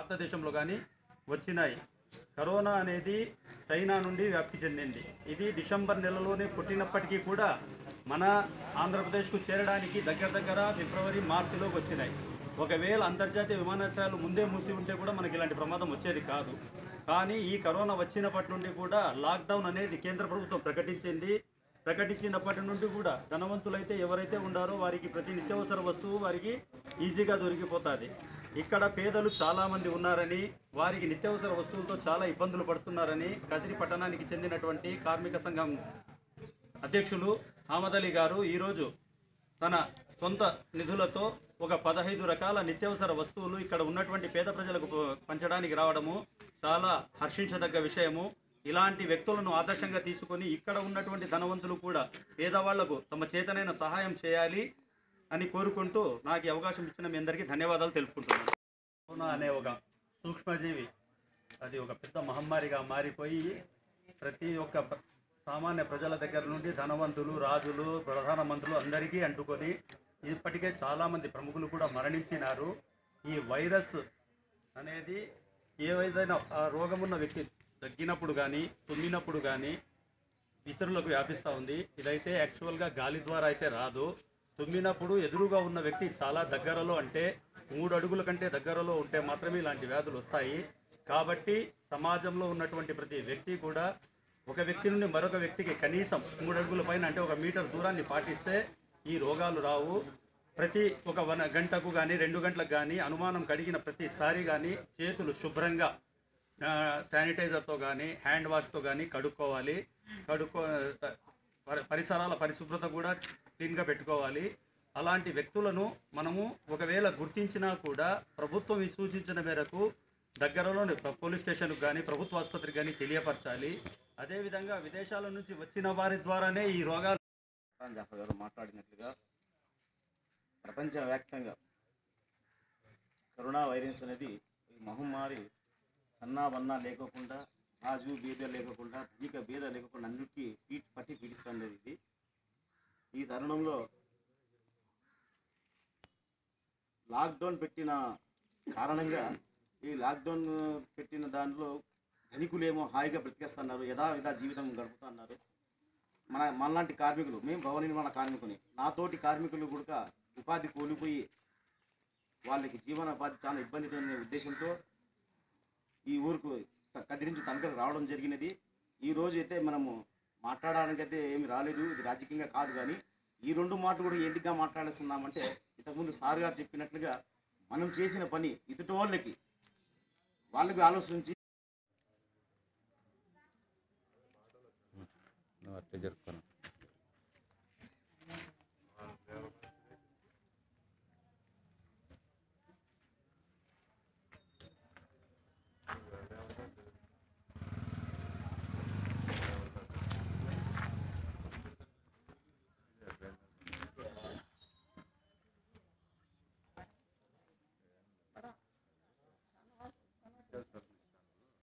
భారతదేశంలో కానీ వచ్చినాయి కరోనా అనేది చైనా నుండి వ్యాప్తి చెందింది ఇది డిసెంబర్ నెలలోనే పుట్టినప్పటికీ కూడా మన ఆంధ్రప్రదేశ్కు చేరడానికి దగ్గర దగ్గర ఫిబ్రవరి మార్చిలోకి వచ్చినాయి ఒకవేళ అంతర్జాతీయ విమానాశ్రయాలు ముందే మూసి ఉంటే కూడా మనకి ఇలాంటి ప్రమాదం వచ్చేది కాదు కానీ ఈ కరోనా వచ్చినప్పటి నుండి కూడా లాక్డౌన్ అనేది కేంద్ర ప్రభుత్వం ప్రకటించింది ప్రకటించినప్పటి నుండి కూడా ధనవంతులైతే ఎవరైతే ఉండారో వారికి ప్రతి నిత్యావసర వస్తువు వారికి ఈజీగా దొరికిపోతుంది ఇక్కడ పేదలు చాలామంది ఉన్నారని వారికి నిత్యావసర వస్తువులతో చాలా ఇబ్బందులు పడుతున్నారని కదిరి పట్టణానికి చెందినటువంటి కార్మిక సంఘం అధ్యక్షులు అహ్మద్ అలీ గారు ఈరోజు తన సొంత నిధులతో ఒక పదహైదు రకాల నిత్యావసర వస్తువులు ఇక్కడ ఉన్నటువంటి పేద ప్రజలకు ప- పంచడానికి రావడము చాలా హర్షించదగ్గ విషయము ఇలాంటి వ్యక్తులను ఆదర్శంగా తీసుకొని ఇక్కడ ఉన్నటువంటి ధనవంతులు కూడా పేదవాళ్లకు తమ చేతనైన సహాయం చేయాలి అని కోరుకుంటూ నాకు ఈ అవకాశం ఇచ్చిన మీ అందరికీ ధన్యవాదాలు తెలుపుకుంటున్నాను కరోనా అనే ఒక సూక్ష్మజీవి అది ఒక పెద్ద మహమ్మారిగా మారిపోయి ప్రతి ఒక్క ప- సామాన్య ప్రజల దగ్గర నుండి ధనవంతులు రాజులు ప్రధానమంత్రులు అందరికీ అంటుకొని ఇప్పటికే చాలామంది ప్రముఖులు కూడా మరణించినారు ఈ వైరస్ అనేది ఏదైనా ఆ రోగమున్న వ్యక్తి తగ్గినప్పుడు కానీ తుమ్మినప్పుడు కానీ ఇతరులకు వ్యాపిస్తూ ఉంది ఇదైతే యాక్చువల్గా గాలి ద్వారా అయితే రాదు తుమ్మినప్పుడు ఎదురుగా ఉన్న వ్యక్తి చాలా దగ్గరలో అంటే మూడు అడుగుల కంటే దగ్గరలో ఉంటే మాత్రమే ఇలాంటి వ్యాధులు వస్తాయి కాబట్టి సమాజంలో ఉన్నటువంటి ప్రతి వ్యక్తి కూడా ఒక వ్యక్తి నుండి మరొక వ్యక్తికి కనీసం మూడు అడుగుల పైన అంటే ఒక మీటర్ దూరాన్ని పాటిస్తే ఈ రోగాలు రావు ప్రతి ఒక వన గంటకు కానీ రెండు గంటలకు కానీ అనుమానం కడిగిన ప్రతిసారి కానీ చేతులు శుభ్రంగా ఆ, శానిటైజర్తో కానీ హ్యాండ్ వాష్తో కానీ కడుక్కోవాలి కడుక్కో త- పరి- పరిసరాల పరిశుభ్రత కూడా క్లీన్గా పెట్టుకోవాలి అలాంటి వ్యక్తులను మనము ఒకవేళ గుర్తించినా కూడా ప్రభుత్వం ఈ సూచించిన మేరకు దగ్గరలోని ప- పోలీస్ స్టేషన్కి కానీ ప్రభుత్వ ఆసుపత్రికి కానీ తెలియపరచాలి అదేవిధంగా విదేశాల నుంచి వచ్చిన వారి ద్వారానే ఈ రోగాలు ఖాన్ జాఫర్ గారు మాట్లాడినట్లుగా ప్రపంచవ్యాప్తంగా కరోనా వైరస్ అనేది ఈ మహమ్మారి సన్నా వన్నా లేకోకుండా రాజు బీద లేకోకుండా ధనిక బీద లేకోకుండా అన్నిటికీ పీట్ పట్టి పీడిస్తుంది ఇది ఈ తరుణంలో లాక్డౌన్ పెట్టిన కారణంగా ఈ లాక్డౌన్ పెట్టిన దానిలో ధనికులేమో హాయిగా బ్రతికేస్తున్నారు యథావిధ జీవితం గడుపుతున్నారు మన మనలాంటి కార్మికులు మేము భవన నిర్మాణ కార్మికుని నాతోటి కార్మికులు కూడా ఉపాధి కోల్పోయి వాళ్ళకి జీవనోపాధి చాలా ఇబ్బందితో ఉన్న ఉద్దేశంతో ఈ ఊరుకు త- కదిరించి తనకలు రావడం జరిగినది ఈ రోజు అయితే మనము మాట్లాడడానికైతే ఏమి రాలేదు ఇది రాజకీయంగా కాదు కానీ ఈ రెండు మాటలు కూడా ఏంటిగా మాట్లాడేస్తున్నామంటే ఇంతకుముందు సార్ గారు చెప్పినట్లుగా మనం చేసిన పని ఇదుటి వాళ్ళకి వాళ్ళకి ఆలోచించి నువ్వు అట్టే జరుపుకున్నావు